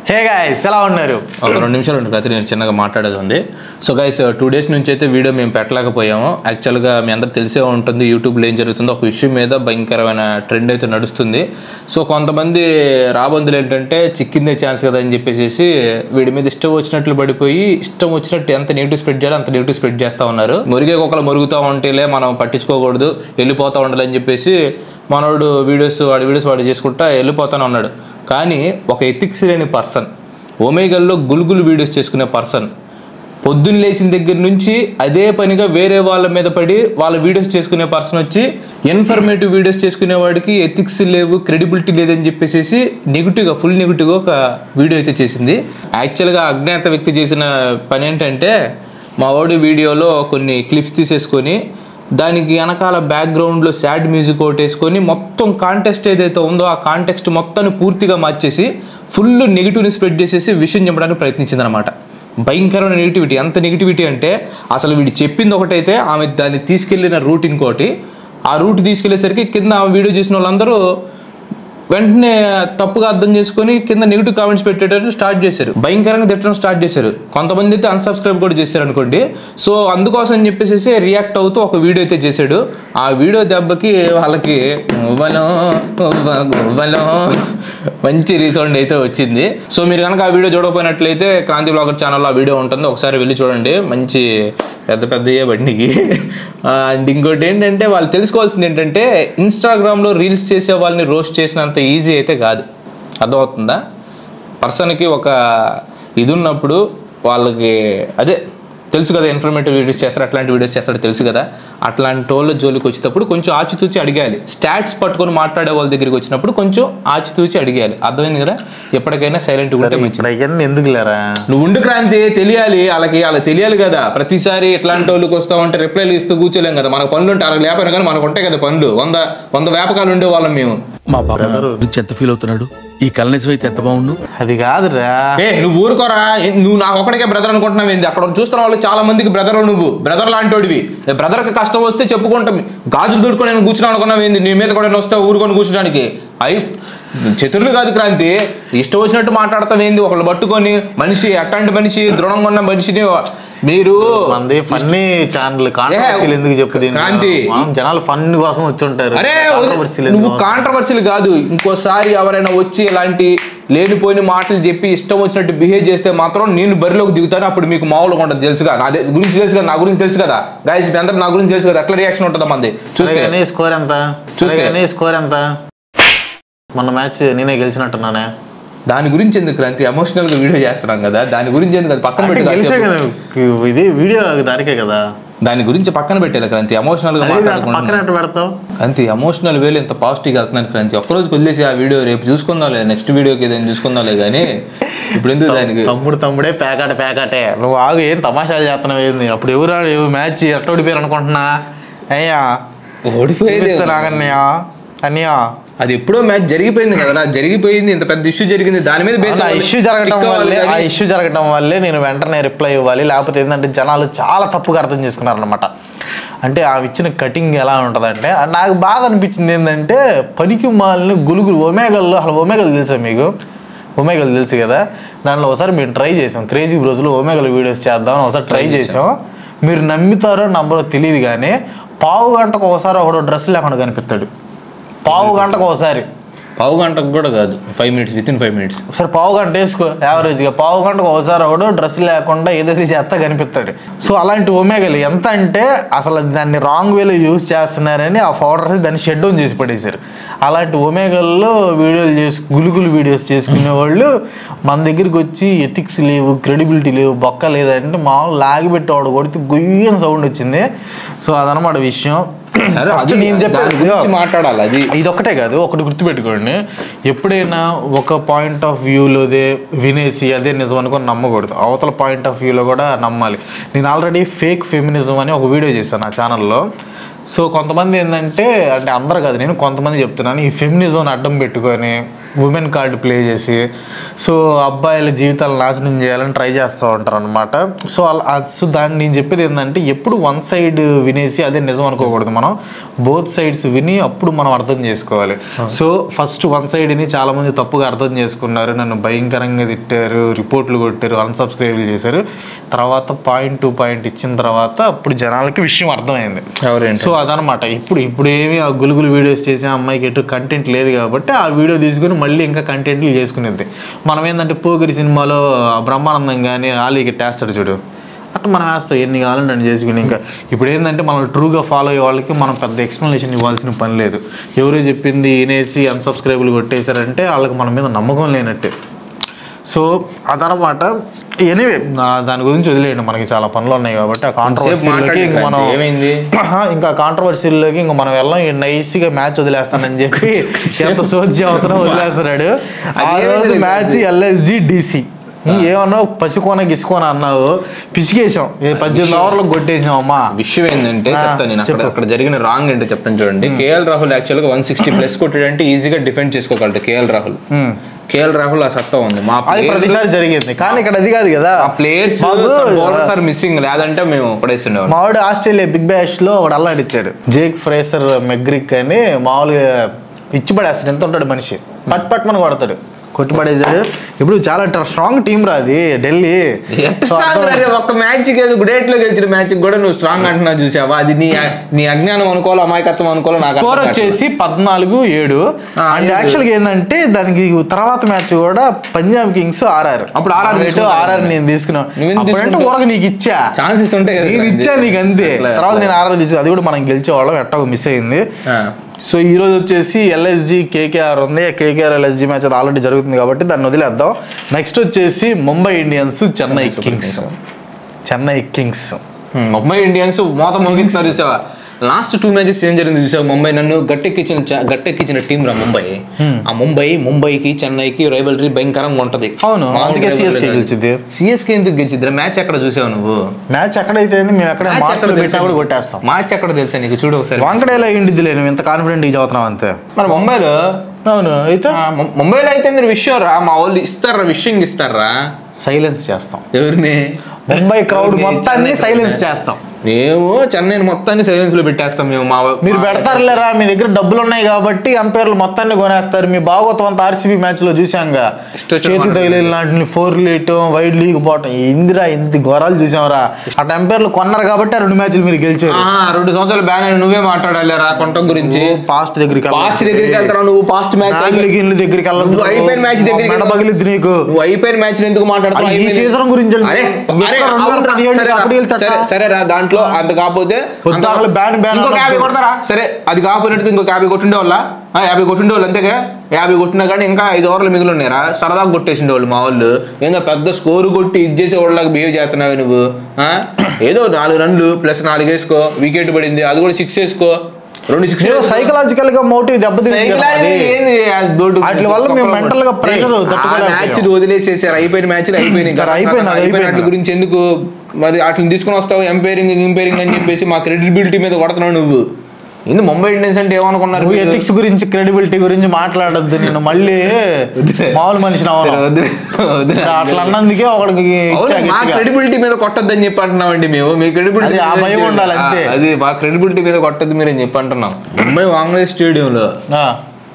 Hey guys ఎలా ఉన్నారు ఒక రెండు నిమిషాలు ఉంటుంది రాత్రి నేను చిన్నగా మాట్లాడేది ఉంది సో గైస్ టూ డేస్ నుంచి అయితే వీడియో మేము పెట్టలేకపోయాము యాక్చువల్గా మీ అందరికి తెలిసే ఉంటుంది యూట్యూబ్లో ఏం జరుగుతుందో ఒక ఇష్యూ మీద భయంకరమైన ట్రెండ్ అయితే నడుస్తుంది సో కొంతమంది రాబందులు ఏంటంటే చిక్కిందే ఛాన్స్ కదా అని చెప్పేసి వీడి మీద ఇష్టం వచ్చినట్లు పడిపోయి ఇష్టం వచ్చినట్టు ఎంత నెగిటివ్ స్ప్రెడ్ చేయాలో అంత నెగిటివ్ స్ప్రెడ్ చేస్తూ ఉన్నారు మురిగే ఒకళ్ళు మురుగుతూ ఉంటేలే మనం పట్టించుకోకూడదు వెళ్ళిపోతూ ఉండాలి అని చెప్పేసి మనోడు వీడియోస్ వాడి వీడియోస్ వాడు చేసుకుంటా వెళ్ళిపోతానే ఉన్నాడు కానీ ఒక ఎథిక్స్ లేని పర్సన్ ఒమేగల్లో గుల్గుల్ వీడియోస్ చేసుకునే పర్సన్ పొద్దున్న లేచిన దగ్గర నుంచి అదే పనిగా వేరే వాళ్ళ మీద పడి వాళ్ళ వీడియోస్ చేసుకునే పర్సన్ వచ్చి ఇన్ఫర్మేటివ్ వీడియోస్ చేసుకునే వాడికి ఎథిక్స్ లేవు క్రెడిబిలిటీ లేదని చెప్పేసి నెగిటివ్గా ఫుల్ నెగిటివ్గా ఒక వీడియో అయితే చేసింది యాక్చువల్గా అజ్ఞాత వ్యక్తి చేసిన పని ఏంటంటే మా వాడి వీడియోలో కొన్ని క్లిప్స్ తీసేసుకొని దానికి వెనకాల బ్యాక్గ్రౌండ్లో సాడ్ మ్యూజిక్ ఒకటి వేసుకొని మొత్తం కాంటెక్స్ట్ ఏదైతే ఉందో ఆ కాంటెక్స్ట్ మొత్తాన్ని పూర్తిగా మార్చేసి ఫుల్ నెగిటివ్ని స్ప్రెడ్ చేసేసి విషయం చెప్పడానికి ప్రయత్నించింది అనమాట భయంకరమైన నెగిటివిటీ ఎంత నెగిటివిటీ అంటే అసలు వీడు చెప్పింది ఒకటైతే ఆమె దాన్ని తీసుకెళ్ళిన రూట్ ఇంకోటి ఆ రూట్ తీసుకెళ్లేసరికి కింద ఆమె వీడియో చేసిన వాళ్ళందరూ వెంటనే తప్పుగా అర్థం చేసుకొని కింద నెగిటివ్ కామెంట్స్ పెట్టేటట్టు స్టార్ట్ చేశారు భయంకరంగా తిట్టడం స్టార్ట్ చేశారు కొంతమంది అయితే అన్సబ్స్క్రైబ్ కూడా చేశారు అనుకోండి సో అందుకోసం అని చెప్పేసి రియాక్ట్ అవుతూ ఒక వీడియో అయితే చేశాడు ఆ వీడియో దెబ్బకి వాళ్ళకి గువ్వలో, గువ్వ, గువ్వలో మంచి రీసౌండ్ అయితే వచ్చింది సో మీరు కనుక ఆ వీడియో చూడకపోయినట్లయితే క్రాంతి బ్లాగర్ ఛానల్లో ఆ వీడియో ఉంటుంది ఒకసారి వెళ్ళి చూడండి మంచి పెద్ద పెద్దయ్యే బండికి అండ్ ఇంకోటి ఏంటంటే వాళ్ళు తెలుసుకోవాల్సింది ఏంటంటే ఇన్స్టాగ్రామ్లో రీల్స్ చేసే వాళ్ళని రోస్ట్ చేసినంత ఈజీ అయితే కాదు అర్థమవుతుందా పర్సన్కి ఒక ఇది ఉన్నప్పుడు వాళ్ళకి అదే తెలుసు కదా ఇన్ఫర్మేటివ్ వీడియోస్ చేస్తారు అట్లాంటి వీడియోస్ చేస్తాడు తెలుసు కదా అట్లాంటి వాళ్ళ జోలికి వచ్చేటప్పుడు కొంచెం ఆచితూచి అడిగాలి స్టాట్స్ పట్టుకొని మాట్లాడే వాళ్ళ దగ్గరికి వచ్చినప్పుడు కొంచెం ఆచితూచి అడిగాలి అర్థమైంది కదా ఎప్పటికైనా సైలెంట్ ఉంటే మంచిది ఇప్పుడు అవన్నీ ఎందుకు లేరా నువ్వు ఉండు క్రాంతి తెలియాలి వాళ్ళకి అలా తెలియాలి కదా ప్రతిసారి ఇట్లాంటి వాళ్ళకి వస్తా ఉంటే రిప్లైలు ఇస్తూ కూర్చోలేం కదా మనకు పనులు ఉంటే వాళ్ళకి లేపని కానీ మనకు ఉంటాయి కదా పనులు వంద వంద వ్యాపకాలు ఉండే వాళ్ళం మేము మా బాబు నుంచి ఎంత ఫీల్ అవుతున్నాడు ఈ కళ నిజం అయితే ఎంత బాగుండు అది కాదురా ఏ నువ్వు ఊరుకోరా ఏ, నువ్వు నాకు ఒకటికే బ్రదర్ అనుకుంటున్నావు ఏంది అక్కడ చూస్తున్న వాళ్ళు చాలా మందికి బ్రదర్ నువ్వు బ్రదర్ లాంటోడివి బ్రదర్కి కష్టం వస్తే చెప్పుకుంటాం గాజులు దొడుకొని నేను కూర్చున్నాను అనుకున్నావు ఏంది నీ మీద కూడా నేను వస్తా ఊరుకొని కూర్చోడానికి అయి చతుర్లు కాదు క్రాంతి ఇష్టం వచ్చినట్టు మాట్లాడతావు ఏంది ఒకళ్ళు పట్టుకొని మనిషి అట్లాంటి మనిషి దృఢంగా ఉన్న మనిషిని మీరు మంది ఫన్నీ ఛానల్ కాంట్రవర్సీలు ఎందుకు చెప్పు దీన్ని? క్రాంతి. మనం జనాలు ఫన్ కోసం వచ్చి ఉంటారు అరే కాంట్రవర్సీలు నువ్వు ఎందుకు? కాంట్రవర్సీలు కాదు ఇంకోసారి ఎవరైనా వచ్చి ఇలాంటి లేనిపోయిన మాటలు చెప్పి ఇష్టం వచ్చినట్టు బిహేవ్ చేస్తే మాత్రం నేను బరిలోకి దిగుతాను అప్పుడు మీకు మామూలుగా ఉంటుంది తెలుసుగా నా దే- గురించి తెలుసు కదా నా గురించి తెలుసు కదా గాయస్ మీ అందరూ నా గురించి తెలుసు కదా ఎట్లా రియాక్షన్ ఉంటుంది మంది సరే చూస్తే కానీ స్కోర్ ఎంత సరే చూస్తే. కానీ స్కోర్ ఎంత మొన్న మ్యాచ్ నేనే గెలిచినట్టున్నానే దాని గురించి ఎందుకు క్రాంతి ఎమోషనల్ గా వీడియో చేస్తున్నాం కదా దాని గురించి ఎందుకు అది పక్కన అంటే పెట్టి గెలిచే కదా ఇది వీడియో దానికే కదా దాని గురించి పక్కన పెట్టేలా క్రాంతి ఎమోషనల్ గా అదే దాని మాట్లాడకుండా పక్కన ఎట్ట పెడతావు క్రాంతి ఎమోషనల్ వేలు ఎంత పాజిటివ్గా వెళ్తున్నాను క్రాంతి ఒక్కరోజు వదిలేసి ఆ వీడియో రేపు చూసుకుందాంలే నెక్స్ట్ వీడియోకి ఏదైనా చూసుకుందాంలే కానీ ఇప్పుడు ఎందుకు దానికి తమ్ముడు తమ్ముడే పేకాట పేకాటే నువ్వు ఆగు ఏం తమాషాలు చేస్తున్నావు ఏంది అప్పుడు ఎవరు ఆడు- మ్యాచ్ ఎట్ట ఓడిపోయారు అనుకుంటున్నా అయ్యా ఓడిపోయేది నాగన్నయ్య అన్నయ్య అది ఎప్పుడో మ్యాచ్ జరిగిపోయింది కదా జరిగిపోయింది ఇంత పెద్ద ఇష్యూ జరిగింది దాని మీద బేస్ ఆ ఇష్యూ జరగడం వల్లే ఆ ఇష్యూ జరగడం వల్లే నేను వెంటనే రిప్లై ఇవ్వాలి లేకపోతే ఏంటంటే జనాలు చాలా తప్పుగా అర్థం చేసుకున్నారనమాట అంటే ఆ ఇచ్చిన కటింగ్ ఎలా ఉంటుందంటే నాకు బాగా అనిపించింది ఏంటంటే పనికి మాలిన గులుగులు ఒమేగల్లో అసలు ఒమేగలు తెలుసా మీకు ఒమేగలు తెలుసు కదా దాంట్లో ఒకసారి మేము ట్రై చేసాం క్రేజీ రోజులు ఒమేగల్ వీడియోస్ చేద్దాం అని ఒకసారి ట్రై చేసాం మీరు నమ్ముతారో నమ్మరో తెలియదు కానీ పావు గంటకు ఒకసారి ఒకడు డ్రెస్ లేకుండా కనిపిస్తాడు పావు గంటకు ఒకసారి పావు గంటకు కూడా కాదు five minutes within five minutes ఒకసారి పావు గంట వేసుకో యావరేజ్గా పావు గంటకు ఒకసారి ఒకడు డ్రెస్ లేకుండా ఏదైతే చేస్తా కనిపిస్తాడు సో అలాంటి ఒమేగలు ఎంత అంటే అసలు దాన్ని రాంగ్ వేలో యూజ్ చేస్తున్నారని ఆ ఫౌడర్స్ దాన్ని షెడ్ డౌన్ చేసి పడేశారు అలాంటి ఒమేగల్లో వీడియోలు చేసి గులుగులు వీడియోస్ చేసుకునే వాళ్ళు మన దగ్గరికి వచ్చి ఎథిక్స్ లేవు క్రెడిబిలిటీ లేవు బొక్క లేదంటే మామూలు లాగిపెట్టేవాడు కొడితే గొయ్యని సౌండ్ వచ్చింది సో అదనమాట విషయం సరే ఫస్ట్ అది నేను దాని గురించి చెప్పేది మాట్లాడాలి అది ఇది ఒకటే కాదు ఒకటి గుర్తుపెట్టుకోండి ఎప్పుడైనా ఒక పాయింట్ ఆఫ్ వ్యూలోదే వినేసి అదే నిజం అనుకొని నమ్మకూడదు అవతల పాయింట్ ఆఫ్ వ్యూలో కూడా నమ్మాలి నేను ఆల్రెడీ ఫేక్ ఫెమినిజం అని ఒక వీడియో చేశాను నా ఛానల్లో సో కొంతమంది ఏంటంటే అంటే అందరు కాదు నేను కొంతమంది చెప్తున్నాను ఈ ఫెమినిజం అడ్డం పెట్టుకొని ఉమెన్ కార్డు ప్లే చేసి సో అబ్బాయిల జీవితాలు నాశనం చేయాలని ట్రై చేస్తూ ఉంటారు అనమాట సో అలా ఆ- సో దాన్ని నేను చెప్పేది ఏంటంటే ఎప్పుడు వన్ సైడ్ వినేసి అదే నిజం అనుకోకూడదు మనం బోత్ సైడ్స్ విని అప్పుడు మనం అర్థం చేసుకోవాలి సో ఫస్ట్ వన్ సైడ్ని చాలా మంది తప్పుగా అర్థం చేసుకున్నారు నన్ను భయంకరంగా తిట్టారు రిపోర్ట్లు కొట్టారు అన్సబ్స్క్రైబ్ చేశారు తర్వాత పాయింట్ టు పాయింట్ ఇచ్చిన తర్వాత అప్పుడు జనాలకి విషయం అర్థమైంది ఎవరేంటి సో అదనమాట ఇప్పుడు ఇప్పుడు ఏమి ఆ గులుగులు వీడియోస్ చేసి ఆ అమ్మాయికి ఎటు కంటెంట్ లేదు కాబట్టి ఆ వీడియో తీసుకుని మళ్ళీ ఇంకా కంటెంట్లు చేసుకునేది మనం ఏంటంటే పోగిరి సినిమాలో ఆ బ్రహ్మానందం కానీ ఆలీకి టేస్తాడు చూడు అట్లా మనం వేస్తాం ఎన్ని కావాలంటే అన్ని చేసుకుని ఇంకా ఇప్పుడు ఏంటంటే మనం ట్రూగా ఫాలో అయ్యే వాళ్ళకి మనం పెద్ద ఎక్స్ప్లెనేషన్ ఇవ్వాల్సిన పని లేదు ఎవరో చెప్పింది వినేసి అన్సబ్స్క్రైబులు కొట్టేశారంటే వాళ్ళకి మన మీద నమ్మకం లేనట్టే సో అదనమాట ఎనీవే దాని గురించి వదిలేయండి మనకి చాలా పనులు ఉన్నాయి కాబట్టి ఆ కాంట్రవర్సీలోకి మాట్లాడి ఇంక మనం ఏమైంది? ఆహా, ఇంకా కాంట్రవర్సీలోకి ఇంకా మనం వెళ్ళాం ఈ నైస్గా మ్యాచ్ వదిలేస్తానని చెప్పి ఎంత సోద్యం అవుతున్నా వదిలేస్తున్నాడు ఆ అది రోజు ఏమైంది? మ్యాచ్ ఎల్ఎస్జి డిసి ఏమన్నావు పసికోన గిసుకోన అన్నావు పిసికేసాం ఏ పద్దెనిమిది ఓవర్లకు కొట్టేసాం అమ్మా విషయం ఏంటంటే ఆ, చెప్తాను నేను అక్కడ చెప్పు. అక్కడ జరిగిన రాంగ్ ఏంటో చెప్తాను చూడండి కేఎల్ రాహుల్ యాక్చువల్గా వన్ సిక్స్టీ ప్లస్ కొట్టాడంటే ఈజీగా డిఫెండ్ చేసుకోగలడు కేఎల్ రాహుల్ ఉమ్. కేఎల్ రాహుల్ ఆ సత్తా ఉంది మా అది ప్రతిసారి జరిగింది కానీ ఇక్కడ అది కాదు కదా ప్లేయర్స్ మాకు- బౌలర్స్ ఆర్ మిస్సింగ్ లేదంటే మేము పడేస్తుండే మావాడు ఆస్ట్రేలియా బిగ్ బ్యాష్ లో ఒకడు అల్లాడిచ్చాడు జేక్ ఫ్రేసర్ మెగ్రిక్ అని మామూలుగా ఇచ్చి పడేస్తాడు ఎంత ఉంటాడు మనిషి పట్ పట్ మన కొడతాడు కొట్టి పడేసాడు ఇప్పుడు చాలా స్ట్రాంగ్ టీం రా అది ఢిల్లీ సో అర్థం- ఒక్క మ్యాచ్ ఏదో గ్రేట్ లో గెలిచిన మ్యాచ్ కూడా నువ్వు స్ట్రాంగ్ అంటున్నావు చూసావా అది నీ నీ అజ్ఞానం అనుకోవాలి అమాయకత్వం అనుకోవాలి నాకు స్కోర్ అర్థం కావట్లేదు. వచ్చేసి పద్నాలుగు ఏడు ఆ, అండ్ ఏడు. యాక్చువల్గా ఏంటంటే దానికి తర్వాత మ్యాచ్ కూడా పంజాబ్ కింగ్స్ ఆర్ఆర్ అప్పుడు RR తీసుకున్నావు. ఆర్ఆర్ నేను తీసుకున్నాను నువ్వెందుకు అప్పుడంటే తీసుకుంటావు? ఊరక నీకు ఇచ్చా ఛాన్సెస్ ఉంటాయి కదా నేను ఇచ్చా నీకు అంతే అట్లా- తర్వాత నేను ఆర్ఆర్ తీసుకు అది కూడా మనం గెలిచేవాళ్ళం ఎట్టగా మిస్ అయింది ఆ. సో ఈ రోజు వచ్చేసి ఎల్ఎస్జి కేకేఆర్ ఉంది కేకేఆర్ ఎల్ఎస్జి మ్యాచ్ అది ఆల్రెడీ జరుగుతుంది కాబట్టి దాన్ని వదిలేద్దాం నెక్స్ట్ వచ్చేసి Mumbai Indians Chennai Super kings Chennai kings హ్మ్, ముంబై ఇండియన్స్ మోత మోగిస్తున్నారు చూసావా లాస్ట్ టూ మ్యాచెస్ ఏం జరిగింది చూసావా ముంబై నన్ను గట్టెక్కించిన చ- గట్టెక్కించిన టీం రా ముంబై ఆ ముంబై ముంబైకి చెన్నైకి రైవలరీ భయంకరంగా ఉంటది అవును అందుకే సిఎస్కే గెలిచింది సిఎస్కే ఎందుకు గెలిచిద్ది మ్యాచ్ ఎక్కడ చూసావు నువ్వు మ్యాచ్ ఎక్కడైతే ఏంది, మేము ఎక్కడ Match మార్క్స్ ఎక్కడ పెట్టినా తెలుసా? కూడా కొట్టేస్తాం మ్యాచ్ ఎక్కడ తెలుసా నీకు చూడు ఒకసారి వాంకడేలా అయ్యింది నువ్వు ఇంత కాన్ఫిడెంట్ చదువుతున్నావు అంతే మరి ముంబైలో అవును అయితే ఆ, ము- ముంబైలో అయితే మీరు విషయం రా మా వాళ్ళు ఇస్తారా విషయం ఇస్తారా సైలెన్స్ చేస్తాం ఎవరిని ముంబై క్రౌడ్ ఎవరిని? మొత్తాన్ని చెన్నై సైలెన్స్ crowd. చేస్తాం మేము చెన్నై మొత్తాన్ని సైలెన్స్ లో పెట్టేస్తాం మేము మా మీరు మా- పెడతారులేరా మీ దగ్గర డబ్బులు ఉన్నాయి కాబట్టి అంపైర్లు మొత్తాన్ని కొనేస్తారు మీ భాగవతం అంతా ఆర్సీబీ మ్యాచ్ లో చూసాంగా ఇష్టం వచ్చిన చేతి మాట తగిలి లాంటి ఫోర్ లేయటం వైడ్ లీగ్ పోవటం ఇందిరా ఇంత ఘోరాలు చూసాంరా అటు అంపైర్లు కొన్నారు కాబట్టి ఆ రెండు మ్యాచ్లు మీరు గెలిచారు ఆ, రెండు సంవత్సరాలు బ్యాన్ అయిన నువ్వే మాట్లాడాలి రా కొంటం గురించి పాస్ట్ దగ్గరికి పాస్ట్ దగ్గరికి వెళ్తారా నువ్వు పాస్ట్ మ్యాచ్ గిన్నెల దగ్గరికి వెళ్ళదు నువ్వు అయిపోయిన match దగ్గరికి మెడ పగిలిద్ది నీకు నువ్వు అయిపోయిన మ్యాచ్ ఎందుకు మాట్లాడుతావు అది ఈ అయిపోయిన- season గురించి అంటే అరే, ఒక్క అరే, రెండు వేల అవునురా, పదిహేడు సరే రా, అప్పుడు వెళ్తాడా? సరే, సరే రా దాంట్లో అంత కాకపోతే పొద్దుగాల అంత- ban, ban ఇంకొక అన్నట్టు. యాభై కొడతారా సరే అది కాకపోయినట్టు ఇంకొక యాభై కొట్టిండే వాళ్ళ యాభై కొట్టిండే వాళ్ళు అంతేగా యాభై కొట్టినా కానీ ఇంకా ఐదు ఓవర్లు మిగిలి ఉన్నారా సరదాగా కొట్టేసిండే వాళ్ళు మా వాళ్ళు ఏందో పెద్ద స్కోర్ కొట్టి ఇది చేసే వాళ్ళకి బిహేవ్ చేస్తున్నావు నువ్వు ఆ? ఏదో నాలుగు రన్లు ప్లస్ నాలుగు వేసుకో వికెట్ పడింది అది కూడా సిక్స్ వేసుకో రెండు సిక్స్ సైకలాజికల్ గా మోటివ్ దెబ్బతింది కదా అది. వాటి వల్ల మేము mental గా pressure తట్టుకోలేకపోయాం. మ్యాచ్ వదిలేసేసారు అయిపోయిన మ్యాచ్లు అయిపోయినాయి సరే, అయిపోయింది, అది అయిపోయిన అయిపోయింది. వాటి గురించి ఎందుకు మరి వాటిని తీసుకుని వస్తావు ఎంపైరింగ్ ఇంపైరింగ్ అని చెప్పేసి మా క్రెడిబిలిటీ మీద కొడుతున్నావు నువ్వు ఎందుకు ముంబై ఇండియన్స్ అంటే ఏమనుకున్నారు నువ్వు మీరు? ఎథిక్స్ గురించి క్రెడిబిలిటీ గురించి మాట్లాడొద్దు నేను మళ్ళీ వద్దులే. మామూలు మనిషిని సరే, అవను వద్దులే, వద్దులే. అట్లా అన్నందుకే ఒకడికి ఇచ్చా అవును, మా గట్టిగా. క్రెడిబిలిటీ మీద కొట్టద్దని చెప్పి అంటున్నామండి మేము మీ క్రెడిబిలిటీ అది ఆ భయం ఉండాలి అంతే. అది మా క్రెడిబిలిటీ మీద కొట్టద్దు మీరు అని చెప్పి అంటున్నాం ముంబై వాంగ్లే స్టేడియంలో ఆ,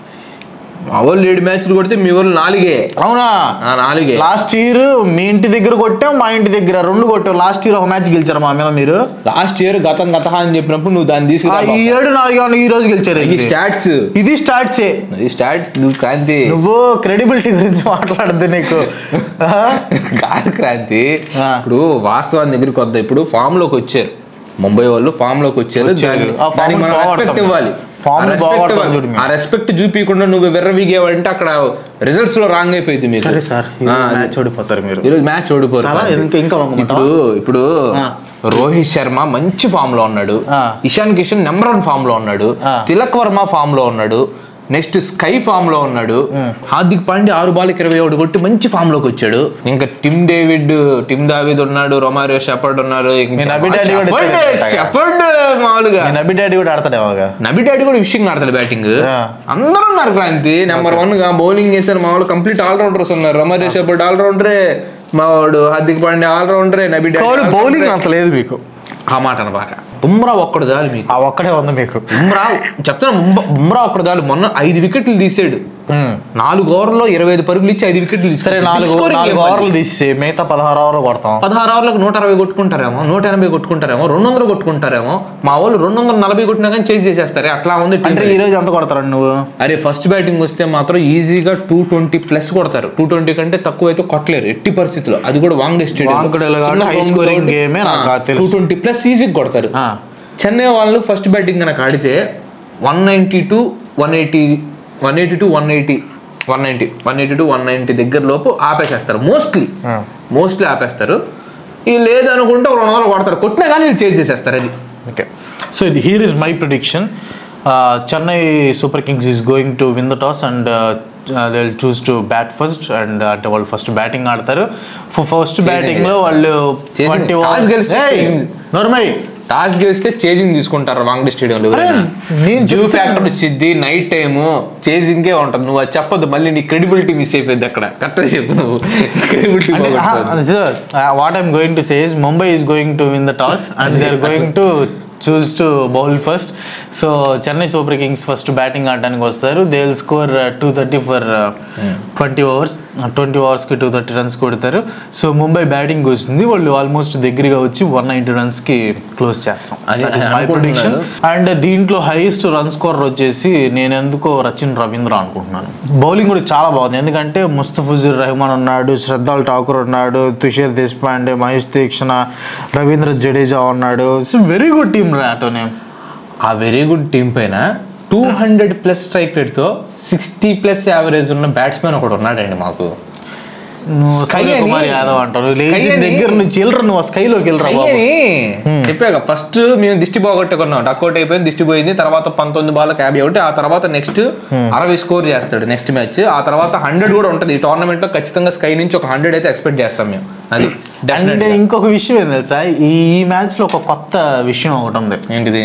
మా వాళ్ళు ఏడు మ్యాచ్లు కొడితే మీ వాళ్ళు నాలుగే అవునా ఆ, నాలుగే లాస్ట్ ఇయర్ మీ ఇంటి దగ్గర కొట్టాం మా ఇంటి దగ్గర రెండు కొట్టాం లాస్ట్ ఇయర్ ఒక మ్యాచ్ గెలిచారు మా మీద మీరు లాస్ట్ ఇయర్ గతం గత అని చెప్పినప్పుడు నువ్వు దాన్ని ఆ, తీసుకురా ఈ ఏడు నాలుగు ఏమన్నా ఈ రోజు గెలిచారు ఈ ఇది. స్టాట్స్ ఇది స్టార్ట్స్ ఈ స్టాట్స్ నువ్వు క్రాంతి నువ్వు క్రెడిబిలిటీ గురించి మాట్లాడద్దు నీకు ఆ? కాదు క్రాంతి ఆ. ఇప్పుడు వాస్తవాన్ని దగ్గరికి వద్దాం ఇప్పుడు ఫామ్ లోకి వచ్చారు ముంబై వాళ్ళు ఫామ్ లోకి వచ్చారు వచ్చారు. దాన్ని- ఆ form దానికి మనం బాగా రెస్పెక్ట్ ఆడతాం. ఇవ్వాలి Form ఆ respect బాగా ఇవ్వాలి. ఆడతాం చూడు మేము. ఆ రెస్పెక్ట్ చూపించకుండా నువ్వు విర్రవీగేవంటే అక్కడ రిజల్ట్స్ లో రాంగ్ అయిపోయింది మీకు సరే సార్ ఆ, మ్యాచ్ ఓడిపోతారు మీరు ఈరోజు మ్యాచ్ ఓడిపోరు చాలా ఇంకా ఇంకా వంగమంటావా? ఇప్పుడు ఇప్పుడు ఆ. రోహిత్ శర్మ మంచి ఫామ్ లో ఉన్నాడు ఆ. Ishan Kishan number one form లో ఉన్నాడు ఆ. తిలక్ వర్మ ఫామ్ లో ఉన్నాడు నెక్స్ట్ స్కై ఫామ్ లో ఉన్నాడు హార్దిక్ పాండే ఆరు బాల్కి ఇరవై ఒకటి కొట్టి మంచి ఫామ్ లోకి వచ్చాడు ఇంకా టిమ్ డేవిడ్ టిమ్ దావిద్ ఉన్నాడు రొమారియో షెపర్డ్ ఉన్నారు నేను అబి డాడీ కూడా ఇచ్చాడు. షెపర్డ్ మామూలుగా నేను అబి డాడీ కూడా ఆడతాడేమోగా నబి డాడీ కూడా విషయం ఆడతాడు బ్యాటింగ్ ఆ. అందరూ ఉన్నారు క్రాంతి నెంబర్ వన్ గా బౌలింగ్ చేశారు మామూలు కంప్లీట్ ఆల్ రౌండర్స్ ఉన్నారు రొమారియో షెపర్డ్ ఆల్ రౌండరే మావాడు హార్దిక్ పాండే ఆల్ రౌండరే Nabi daddy all bowling rounder. అంత లేదు మీకు ఆ మాట అనబాక బుమ్రా ఒక్కడు చాలు మీకు ఆ ఒక్కడే ఉంది మీకు బుమ్రా చెప్తాను బుమ్రా- బుమ్రా ఒక్కడు చాలు మొన్న ఐదు వికెట్లు తీసాడు నాలుగు ఓవర్లో ఇరవై ఐదు పరుగులు ఇచ్చి ఐదు వికెట్లు సరే తీసుకున్నాడు. నాలుగు Big scoring నాలుగు game అది. ఓవర్లు తీసి మిగతా పదహారు ఓవర్లు కొడతాం పదహారు ఓవర్లకు నూట అరవై కొట్టుకుంటారేమో నూట ఎనభై కొట్టుకుంటారేమో రెండు వందలు కొట్టుకుంటారేమో మా వాళ్ళు రెండు వందల నలభై కొట్టినా కానీ చేసి చేసేస్తారు అట్లా ఉంది team. అంటే ఈ రోజు ఎంత కొడతారు నువ్వు అరే ఫస్ట్ బ్యాటింగ్ వస్తే మాత్రం ఈజీగా టూ ట్వంటీ ప్లస్ కొడతారు టూ ట్వంటీ కంటే తక్కువ అయితే కొట్టలేరు ఎట్టి పరిస్థితుల్లో అది కూడా వాంగడే వాంఖడేలో కాబట్టి high scoring game ఏ నాకు తెలుసు. టూ ట్వంటీ ప్లస్ ఈజీగా కొడతారు ఆ. చెన్నై వాళ్ళు ఫస్ట్ బ్యాటింగ్ కనుక ఆడితే one ninety to one eighty one eighty two one eighty one ninety one eighty two one ninety దగ్గర లోపు ఆపేసేస్తారు మోస్ట్లీ ఆ. మోస్ట్లీ ఆపేస్తారు ఇది లేదు అనుకుంటే ఒక రెండు వందలు కొడతారు కొట్టినా కానీ వీళ్ళు చేసి చేసేస్తారు అది ఓకే సో ఇది here is my prediction Chennai super kings is going to win the toss and they will choose to bat first and అంటే వాళ్ళు ఫస్ట్ బ్యాటింగ్ ఆడతారు ఫస్ట్ బ్యాటింగ్ లో వాళ్ళు Chasing. ట్వంటీ Toss గెలిస్తే chasing. నోర్మై టాస్ గెలిస్తే chasing తీసుకుంటారు వాంగడే స్టేడియంలో అరే, నేను జ్యూ చెప్తున్నా. ఫ్యాక్టర్ వచ్చింది నైట్ టైమ్ చేజింగే ఉంటుంది నువ్వు అది చెప్పొద్దు మళ్ళీ నీ క్రెడిబిలిటీ మిస్ అయిపోయింది అక్కడ కరెక్ట్ చెప్పు నువ్వు credibility sir what I'm going to says Mumbai is going to win the toss and they are going to choose to bowl first so Chennai super kings first batting ఆడడానికి వస్తారు they will score two thirty for twenty overs twenty ఓవర్స్కి two thirty runs కొడతారు so Mumbai batting వస్తుంది వాళ్ళు almost దగ్గరగా వచ్చి one ninety రన్స్కి close చేస్తాం అది మై ప్రొడిక్షన్ అనుకుంటున్నారు. అండ్ దీంట్లో హైయెస్ట్ రన్ స్కోర్ వచ్చేసి నేను ఎందుకో రచిన్ రవీంద్ర అనుకుంటున్నాను బౌలింగ్ కూడా చాలా బాగుంది ఎందుకంటే ముస్తఫిజుర్ రెహమాన్ ఉన్నాడు శ్రద్ధాల్ ఠాకూర్ ఉన్నాడు తుషార్ దేశపాండే మహేష్ తీక్షణ రవీంద్ర జడేజా ఉన్నాడు ఇట్స్ వెరీ గుడ్ టీమ్ రాటోనే ఆ వెరీ గుడ్ టీం పైన టూ హండ్రెడ్ ప్లస్ స్ట్రైక్ రేట్తో సిక్స్టీ ప్లస్ యావరేజ్ ఉన్న బ్యాట్స్మెన్ ఒకడు ఉన్నాడండి మాకు నువ్వు Sky సూర్య అని- కుమార్ యాదవ్ అంటారు Sky లేచి అని- దగ్గర నుంచి వెళ్ళరు నువ్వు స్కైలోకి వెళ్ళరా బాబు అయ్యని చెప్పాక ఫస్ట్ మేము దిష్టి పోగొట్టుకున్నాం డక్అట్ అయిపోయింది దిష్టి పోయింది తర్వాత పంతొమ్మిది బాల్కి యాభై ఒకటి ఆ తర్వాత నెక్స్ట్ అరవై స్కోర్ చేస్తాడు నెక్స్ట్ మ్యాచ్ ఆ తర్వాత హండ్రెడ్ కూడా ఉంటుంది ఈ టోర్నమెంట్ లో ఖచ్చితంగా స్కై నుంచి ఒక హండ్రెడ్ అయితే ఎక్స్పెక్ట్ చేస్తాం మేము అది అండ్ Definitely. ఇంకొక విషయం ఏం తెలుసా ఈ ఈ మ్యాచ్ లో ఒక కొత్త విషయం ఒకటి ఉంది ఏంటిది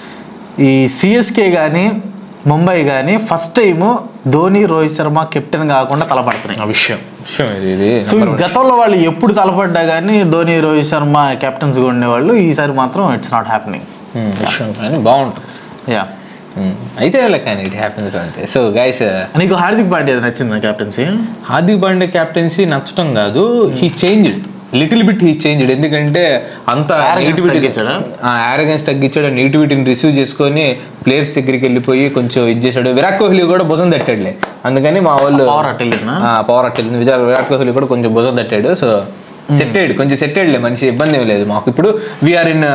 ఈ సిఎస్కే కానీ ముంబై కానీ first time Dhoni Rohit Sharma captain కాకుండా తలపడుతున్నాయి ఆ విషయం విషయం ఇది ఇది సో గతంలో వాళ్ళు ఎప్పుడు తలపడ్డా కానీ ధోని రోహిత్ శర్మ కెప్టెన్స్ గా ఉండేవాళ్ళు ఈసారి మాత్రం ఇట్స్ నాట్ హ్యాపెనింగ్ Hmm, విషయం కానీ బాగుంటుంది యా Hmm. అయితే కానీ ఇట్ హ్యాపీన్స్ అంతే సో గైస్ నీకు హార్దిక్ పాండ్యా నచ్చిందా కెప్టెన్సీ హార్దిక్ పాండే కెప్టెన్సీ నచ్చటం కాదు he changed little bit he changed ఎందుకంటే అంత Arrogance తగ్గించాడా? ఆరోగెన్స్ తగ్గించాడు నెగిటివిటీని రిసీవ్ చేసుకొని ప్లేయర్స్ దగ్గరికి వెళ్ళిపోయి కొంచెం ఇది చేశాడు విరాట్ కోహ్లీ కూడా భుజం తట్టాడులే అందుకని మా వాళ్ళు పవర్ అట్టెళ్ళిందా పవర్ అట్టెళ్ళింది విజయ్ విరాట్ కోహ్లీ కూడా కొంచెం భుజం తట్టాడు సో సెట్ అయ్యాడు కొంచెం సెట్ అయ్యాడులే మనిషి ఇబ్బంది ఏం లేదు మాకు ఇప్పుడు we're in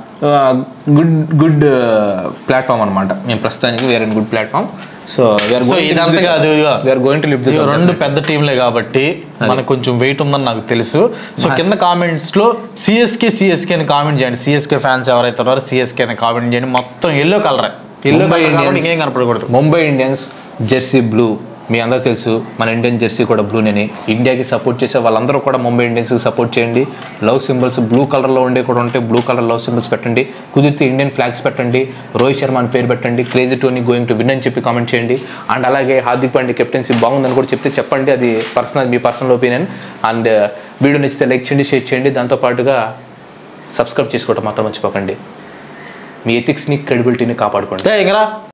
good good platform అనమాట మేము ప్రస్తుతానికి we're in good platform so so ఇదంతా కాదు ఇదిగో. వీఆర్ గోయింగ్ టు లివ్ ఇవి రెండు పెద్ద టీంలే కాబట్టి మనకు కొంచెం వెయిట్ ఉందని నాకు తెలుసు సో కింద కామెంట్స్ లో సిఎస్కే సిఎస్కే అని కామెంట్ చేయండి సిఎస్కే ఫ్యాన్స్ ఎవరైతే ఉన్నారో సిఎస్కే అని కామెంట్ చేయండి మొత్తం yellow colour yellow Mumbai colour Indians ఇంకేం కనపడకూడదు ముంబై ఇండియన్స్ జెర్సీ బ్లూ మీ అందరూ తెలుసు మన ఇండియన్ జెర్సీ కూడా బ్లూనేని ఇండియాకి సపోర్ట్ చేసే వాళ్ళందరూ కూడా ముంబై ఇండియన్స్కి సపోర్ట్ చేయండి లవ్ సింబల్స్ బ్లూ కలర్లో ఉండే కూడా ఉంటే బ్లూ కలర్ లవ్ సింబల్స్ పెట్టండి కుదిరితే ఇండియన్ ఫ్లాగ్స్ పెట్టండి రోహిత్ శర్మ అని పేరు పెట్టండి crazy Tony going to win అని చెప్పి కామెంట్ చేయండి అండ్ అలాగే హార్దిక్ పాండే కెప్టెన్సీ బాగుందని కూడా చెప్తే చెప్పండి అది పర్సనల్ మీ పర్సనల్ ఒపీనియన్ అండ్ వీడియో నచ్చితే లైక్ చేయండి షేర్ చేయండి దాంతోపాటుగా సబ్స్క్రైబ్ చేసుకోవడం మాత్రం మర్చిపోకండి మీ ఎథిక్స్ని క్రెడిబిలిటీని కాపాడుకోండి ఇంకా